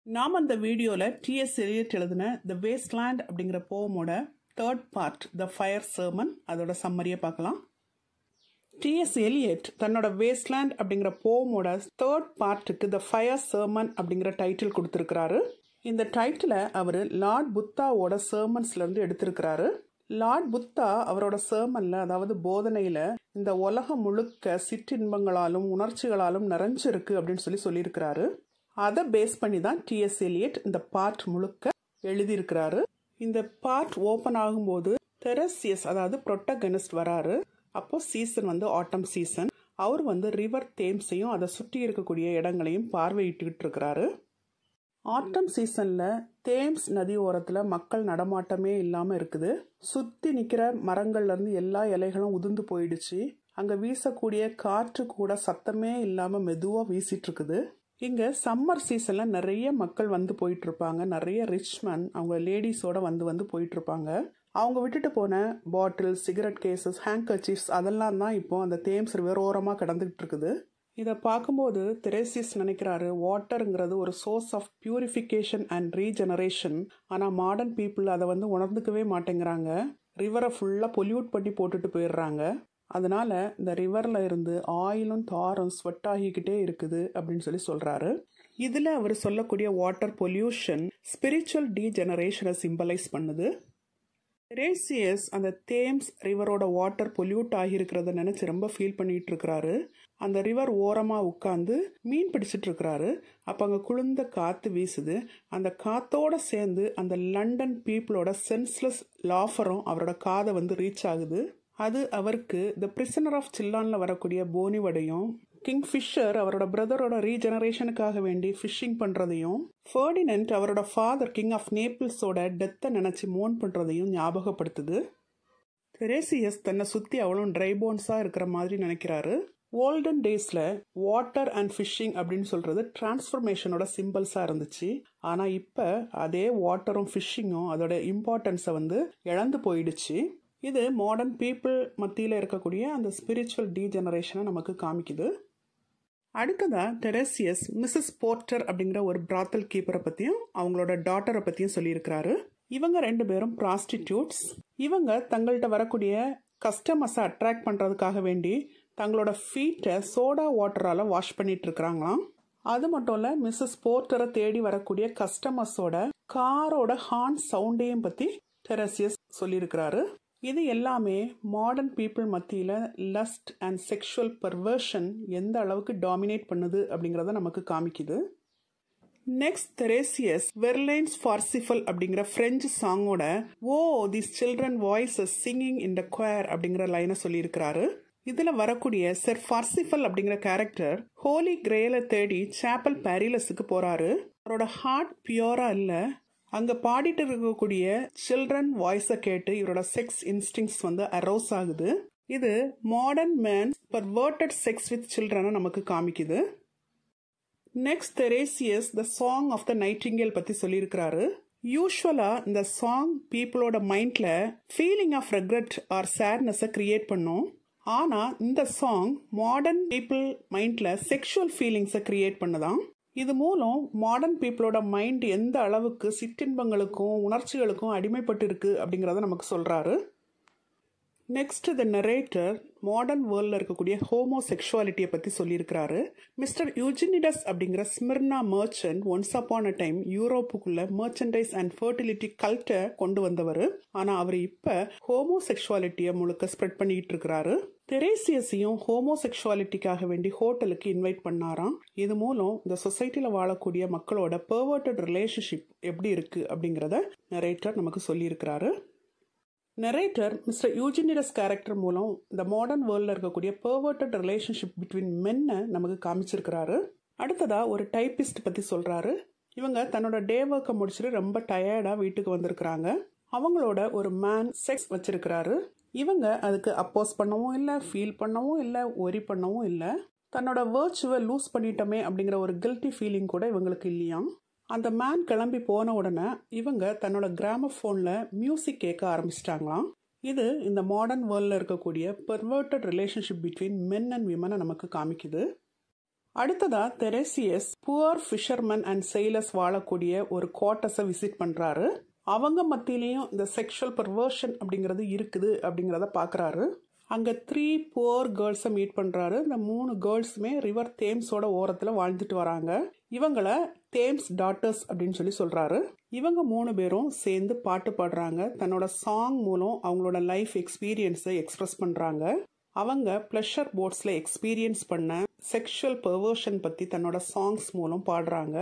நாம் அந்த வீடியோவில் டிஎஸ் எலியட் எழுதின த வேஸ்ட்லேண்ட் அப்படிங்கிற போமோட third part the Fire Sermon அதோட சம்மரியை பார்க்கலாம் டிஎஸ் எலியட் தன்னோட வேஸ்ட்லேண்ட் அப்படிங்கிற போமோட தேர்ட் பார்ட்டுக்கு த ஃபயர் சர்மன் அப்படிங்கிற டைட்டில் கொடுத்துருக்கிறாரு இந்த டைட்டிலை அவர் லார்ட் புத்தாவோட சர்மன்ஸ்லேருந்து எடுத்திருக்கிறாரு லார்ட் புத்தா அவரோட சர்மன்ல அதாவது போதனையில இந்த உலகம் முழுக்க சிற்றின்பங்களாலும் உணர்ச்சிகளாலும் நிறைஞ்சிருக்கு அப்படின்னு சொல்லி சொல்லியிருக்கிறாரு அதை பேஸ் பண்ணி தான் டிஎஸ் எலியட் இந்த பார்ட் முழுக்க எழுதியிருக்கிறாரு இந்த பார்ட் ஓப்பன் ஆகும்போது தெரசியஸ் அதாவது ப்ரொட்டகனிஸ்ட் வராரு அப்போ சீசன் வந்து ஆட்டம் சீசன் அவர் வந்து ரிவர் தேம்ஸையும் அதை சுற்றி இருக்கக்கூடிய இடங்களையும் பார்வையிட்டுக்கிட்டு இருக்கிறாரு ஆட்டம் சீசனில் தேம்ஸ் நதி ஓரத்தில் மக்கள் நடமாட்டமே இல்லாமல் இருக்குது சுற்றி நிற்கிற மரங்கள்லேருந்து எல்லா இலைகளும் உதிர்ந்து போயிடுச்சு அங்கே வீசக்கூடிய காற்று கூட சத்தமே இல்லாமல் மெதுவாக வீசிட்டு இருக்குது இங்கே சம்மர் சீசனில் நிறைய மக்கள் வந்து போயிட்டு இருப்பாங்க நிறைய ரிச்மேன் அவங்க லேடிஸோட வந்து வந்து போயிட்டு இருப்பாங்க அவங்க விட்டுட்டு போன பாட்டில் சிகரெட் கேசஸ் ஹேங்கர்சீஃப்ஸ் அதெல்லாம் தான் இப்போ அந்த தேம்ஸ் ரிவர் ஓரமாக கிடந்துகிட்டு இருக்குது இதை பார்க்கும்போது தெரேசிஸ் நினைக்கிறாரு வாட்டருங்கிறது ஒரு source of purification and regeneration ஆனால் மாடர்ன் பீப்புள் அதை வந்து உணர்ந்துக்கவே மாட்டேங்கிறாங்க ரிவரை ஃபுல்லாக பொல்யூட் பண்ணி போட்டுட்டு போயிடுறாங்க அதனால இந்த ரிவரில் இருந்து ஆயிலும் தாரும் ஸ்வெட் ஆகிக்கிட்டே இருக்குது அப்படின்னு சொல்லி சொல்கிறாரு இதில் அவர் சொல்லக்கூடிய வாட்டர் பொல்யூஷன் ஸ்பிரிச்சுவல் டீஜெனரேஷனை சிம்பலைஸ் பண்ணுது ரேசியஸ் அந்த தேம்ஸ் ரிவரோட வாட்டர் பொல்யூட் ஆகியிருக்கிறத நினச்சி ரொம்ப ஃபீல் பண்ணிட்டு இருக்கிறாரு அந்த ரிவர் ஓரமாக உட்காந்து மீன் பிடிச்சிட்டு இருக்கிறாரு அப்போ அங்கே குளிர்ந்த காற்று வீசுது அந்த காத்தோட சேர்ந்து அந்த லண்டன் பீப்புளோட சென்ஸ்லெஸ் லாஃபரும் அவரோட காதை வந்து ரீச் ஆகுது அது அவருக்கு த பிரிசனர் ஆஃப் சில்லானில் வரக்கூடிய போனிவடையும் கிங் ஃபிஷர் அவரோட பிரதரோட ரீஜெனரேஷனுக்காக வேண்டி ஃபிஷிங் பண்ணுறதையும் ஃபர்டினன்ட் அவரோட ஃபாதர் கிங் ஆஃப் நேபிள்ஸோட டெத்தை நினச்சி மோன் பண்ணுறதையும் ஞாபகப்படுத்துது தெரேசியஸ் தன்னை சுற்றி அவ்வளோ ட்ரை போன்ஸாக இருக்கிற மாதிரி நினைக்கிறாரு ஓல்டன் டேஸில் வாட்டர் அண்ட் ஃபிஷ்ஷிங் அப்படின்னு சொல்கிறது டிரான்ஸ்ஃபர்மேஷனோட சிம்பிள்ஸாக இருந்துச்சு ஆனால் இப்போ அதே வாட்டரும் ஃபிஷ்ஷிங்கும் அதோட இம்பார்ட்டன்ஸை வந்து இழந்து போயிடுச்சு இது மாடர்ன் பீப்புள் மத்தியில் இருக்கக்கூடிய அந்த ஸ்பிரிச்சுவல் டீஜெனரேஷனை நமக்கு காமிக்குது அடுத்ததாக டெரேசியஸ் மிஸ்ஸஸ் போர்ட்டர் அப்படிங்கிற ஒரு பிராத்தல் கீப்பரை பற்றியும் அவங்களோட டாட்டரை பற்றியும் சொல்லியிருக்கிறாரு இவங்க ரெண்டு பேரும் ப்ராஸ்டிடியூட்ஸ் இவங்க தங்கள்கிட்ட வரக்கூடிய கஸ்டமர்ஸை அட்ராக்ட் பண்ணுறதுக்காக வேண்டி தங்களோட ஃபீட்டை சோடா வாட்டரால் வாஷ் பண்ணிட்டு இருக்கிறாங்களாம் அது மட்டும் இல்லை மிஸ்ஸஸ் போர்ட்டரை தேடி வரக்கூடிய கஸ்டமர்ஸோட காரோட ஹார்ன் சவுண்டையும் பற்றி டெரசியஸ் சொல்லியிருக்கிறாரு இது எல்லாமே மாடர்ன் பீப்புள் மத்தியில் லஸ்ட் அண்ட் செக்ஷுவல் பர்வர்ஷன் எந்த அளவுக்கு டாமினேட் பண்ணுது அப்படிங்கிறத நமக்கு காமிக்குது நெக்ஸ்ட் தெரேசியஸ் வெர்லைன்ஸ் ஃபார்சிஃபல் அப்படிங்கிற ஃப்ரெஞ்சு சாங்கோட O this children voices singing in the choir அப்படிங்கிற லைனை சொல்லியிருக்கிறாரு இதுல வரக்கூடிய செர் ஃபார்சிஃபல் அப்படிங்கிற கேரக்டர் ஹோலி கிரேல தேடி சாப்பல் பேரிலஸுக்கு போறாரு அவரோட ஹார்ட் பியூரா இல்ல அங்க பாடிட்டு இருக்கக்கூடிய சில்ட்ரன் வாய்ஸை கேட்டு இவரோட செக்ஸ் இன்ஸ்டிங்ஸ் வந்து அரோஸ் ஆகுது இது modern man perverted sex with சில்ட்ரனை நமக்கு காமிக்குது next Tiresias the song of the nightingale பத்தி சொல்லியிருக்கிறாரு யூஸ்வலா இந்த சாங் பீப்புளோட மைண்ட்ல ஃபீலிங் ஆஃப் ரெக்ரெட் ஆர் சேட்னஸை கிரியேட் பண்ணும் ஆனா இந்த சாங் மாடர்ன் பீப்புள் மைண்ட்ல செக்ஷுவல் ஃபீலிங்ஸை கிரியேட் பண்ணுதான் இது மூலம் மாடர்ன் பீப்புளோட மைண்ட் எந்த அளவுக்கு சிற்றின்பங்களுக்கும் உணர்ச்சிகளுக்கும் அடிமைப்பட்டு இருக்கு அப்படிங்கிறத நமக்கு சொல்றாரு நெக்ஸ்ட் த நரேட்டர் மாடர்ன் வேர்ல்டில் இருக்கக்கூடிய ஹோமோ செக்ஷுவாலிட்டியை பற்றி சொல்லியிருக்கிறாரு மிஸ்டர் யூஜினிடஸ் அப்படிங்கிற Smyrna merchant once upon a time யூரோப்புக்குள்ள மர்ச்சன்டைஸ் அண்ட் ஃபர்டிலிட்டி கல்ட்டை கொண்டு வந்தவர் ஆனால் அவர் இப்போ ஹோமோ செக்ஷுவாலிட்டியை முழுக்க ஸ்ப்ரெட் பண்ணிக்கிட்டு இருக்கிறாரு தெரேசியஸையும் ஹோமோ செக்ஷுவாலிட்டிக்காக வேண்டி ஹோட்டலுக்கு இன்வைட் பண்ணாராம் இது மூலம் இந்த சொசைட்டியில் வாழக்கூடிய மக்களோட பர்வர்டட் ரிலேஷன்ஷிப் எப்படி இருக்கு அப்படிங்கிறத நரேட்டர் நமக்கு சொல்லியிருக்கிறாரு நரேட்டர் மிஸ்டர் யூஜினிடஸ் கேரக்டர் மூலம் இந்த மாடர்ன் வேர்ல்டில் இருக்கக்கூடிய பர்வர்டட் ரிலேஷன்ஷிப் பிட்வீன் மென்னை நமக்கு காமிச்சிருக்கிறாரு அடுத்ததா ஒரு டைப்பிஸ்ட் பற்றி சொல்கிறாரு இவங்க தன்னோட டே ஒர்க்கை முடிச்சுட்டு ரொம்ப டயர்டாக வீட்டுக்கு வந்திருக்கிறாங்க அவங்களோட ஒரு மேன் செக்ஸ் வச்சிருக்கிறாரு இவங்க அதுக்கு அப்போஸ் பண்ணவும் இல்லை ஃபீல் பண்ணவும் இல்லை ஒரி பண்ணவும் இல்லை தன்னோட வேர்ச்சுவை லூஸ் பண்ணிட்டோமே அப்படிங்கிற ஒரு கில்ட்டி ஃபீலிங் கூட இவங்களுக்கு இல்லையாம் அந்த மேன் கிளம்பி போன உடனே இவங்க தன்னோட கிராம ஃபோனில் மியூசிக் கேட்க ஆரம்பிச்சிட்டாங்களாம் இது இந்த மாடர்ன் வேர்ல்டில் இருக்கக்கூடிய perverted relationship between men and விமனை நமக்கு காமிக்குது அடுத்ததா Tiresias poor fisherman and sailors வாழக்கூடிய ஒரு குவார்ட்டர்ஸை விசிட் பண்றாரு அவங்க மத்தியிலையும் இந்த செக்ஷுவல் பர்வர்ஷன் அப்படிங்கிறது இருக்குது அப்படிங்கிறத பார்க்குறாரு அங்கே த்ரீ புவர் கேர்ள்ஸை மீட் பண்ணுறாரு இந்த மூணு கேர்ள்ஸுமே ரிவர் தேம்ஸோட ஓரத்தில் வாழ்ந்துட்டு வராங்க இவங்கள தேம்ஸ் டாட்டர்ஸ் அப்படின்னு சொல்லி சொல்கிறாரு இவங்க மூணு பேரும் சேர்ந்து பாட்டு பாடுறாங்க தன்னோட சாங் மூலம் அவங்களோட லைஃப் எக்ஸ்பீரியன்ஸை எக்ஸ்பிரஸ் பண்ணுறாங்க அவங்க ப்ளஷர் போட்ஸில் எக்ஸ்பீரியன்ஸ் பண்ண செக்ஷுவல் பெர்வர்ஷன் பற்றி தன்னோட சாங்ஸ் மூலம் பாடுறாங்க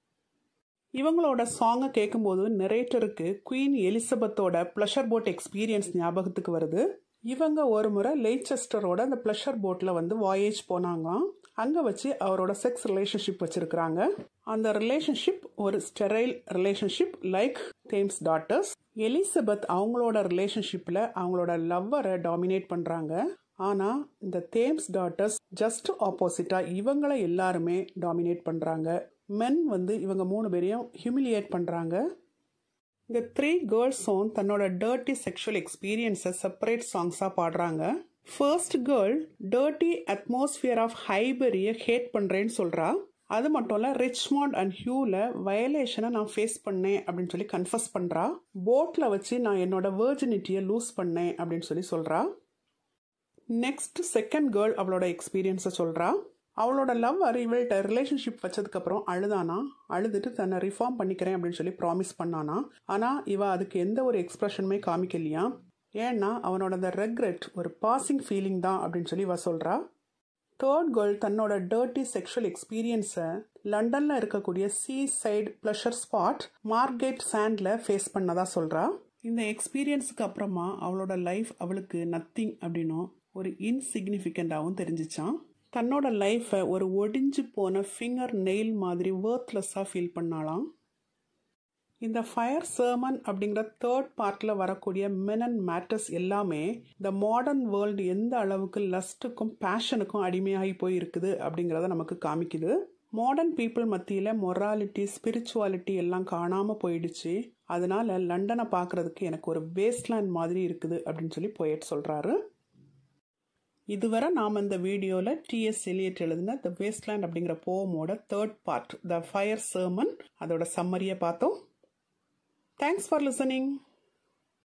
இவங்களோட சாங்கை கேட்கும்போது நெரேட்டருக்கு குவீன் எலிசபெத்தோட ப்ளஷர் போட் எக்ஸ்பீரியன்ஸ் ஞாபகத்துக்கு வருது இவங்க ஒரு முறை லேச்செஸ்டரோட அந்த ப்ளஷர் போட்டில் வந்து வாயேஜ் போனாங்க அங்கே வச்சு அவரோட செக்ஸ் ரிலேஷன்ஷிப் வச்சிருக்கிறாங்க அந்த ரிலேஷன்ஷிப் ஒரு sterile relationship like Thames daughters Elizabeth அவங்களோட ரிலேஷன்ஷிப்பில் அவங்களோட லவ்வரை டாமினேட் பண்ணுறாங்க ஆனால் இந்த தேம்ஸ் டாட்டர்ஸ் ஜஸ்ட் ஆப்போசிட்டாக இவங்களை எல்லாருமே டாமினேட் பண்ணுறாங்க மென் வந்து இவங்க மூணு பேரையும் ஹியூமிலியேட் பண்ணுறாங்க இந்த த்ரீ கேர்ள்ஸும் தன்னோட டர்ட்டி செக்ஷுவல் எக்ஸ்பீரியன்ஸை செப்பரேட் சாங்ஸாக பாடுறாங்க first girl dirty atmosphere of ஹைபரியை ஹேட் பண்ணுறேன்னு சொல்கிறா அது மட்டும் இல்லை ரிச்மாண்ட் அண்ட் ஹியூவில் வயலேஷனை நான் ஃபேஸ் பண்ணேன் அப்படின்னு சொல்லி கன்ஃபஸ் பண்ணுறா போட்டில் வச்சு நான் என்னோட வேர்ஜினிட்டியை லூஸ் பண்ணேன் அப்படின்னு சொல்லி சொல்கிறா நெக்ஸ்ட் செகண்ட் கேர்ள் அவளோட எக்ஸ்பீரியன்ஸை சொல்கிறா அவளோட லவ்வர் இவள்கிட்ட ரிலேஷன்ஷிப் வச்சதுக்கப்புறம் அழுதானா அழுதுட்டு தன்னை ரிஃபார்ம் பண்ணிக்கிறேன் அப்படின்னு சொல்லி ப்ராமிஸ் பண்ணானா ஆனால் இவ அதுக்கு எந்த ஒரு எக்ஸ்பிரஷனுமே காமிக்கலையா ஏன்னா அவனோட அந்த ரெக்ரெட் ஒரு பாசிங் ஃபீலிங் தான் அப்படின்னு சொல்லி இவ சொல்கிறா தேர்ட் கேர்ள் தன்னோட டர்ட்டி செக்ஷுவல் எக்ஸ்பீரியன்ஸை லண்டனில் இருக்கக்கூடிய sea side pleasure spot Margate சாண்டில் ஃபேஸ் பண்ணதா சொல்கிறா இந்த எக்ஸ்பீரியன்ஸுக்கு அப்புறமா அவளோட லைஃப் அவளுக்கு நத்திங் அப்படின்னும் ஒரு இன்சிக்னிஃபிகண்ட்டாகவும் தெரிஞ்சிச்சான் தன்னோட லைஃப்பை ஒரு ஒடிஞ்சு போன ஃபிங்கர் நெயில் மாதிரி வேர்த்லெஸ்ஸாக ஃபீல் பண்ணாலாம் இந்த ஃபயர் சர்மன் அப்படிங்கிற தேர்ட் பார்ட்டில் வரக்கூடிய மென் அண்ட் மேட்டர்ஸ் எல்லாமே இந்த மாடர்ன் வேர்ல்டு எந்த அளவுக்கு லஸ்ட்டுக்கும் பேஷனுக்கும் அடிமையாகி போய் இருக்குது அப்படிங்கிறத நமக்கு காமிக்குது மாடர்ன் பீப்புள் மத்தியில் மொராலிட்டி ஸ்பிரிச்சுவாலிட்டி எல்லாம் காணாமல் போயிடுச்சு அதனால லண்டனை பார்க்குறதுக்கு எனக்கு ஒரு வேஸ்ட்லேண்ட் மாதிரி இருக்குது அப்படின்னு சொல்லி போயிட்டு சொல்கிறாரு இதுவரை நாம் இந்த வீடியோவில் டிஎஸ் எலியட் எழுதின த வேஸ்ட்லேண்ட் அப்படிங்கிற போமோட third part the Fire Sermon அதோட சம்மரியை பார்த்தோம் தேங்க்ஸ் ஃபார் லிசனிங்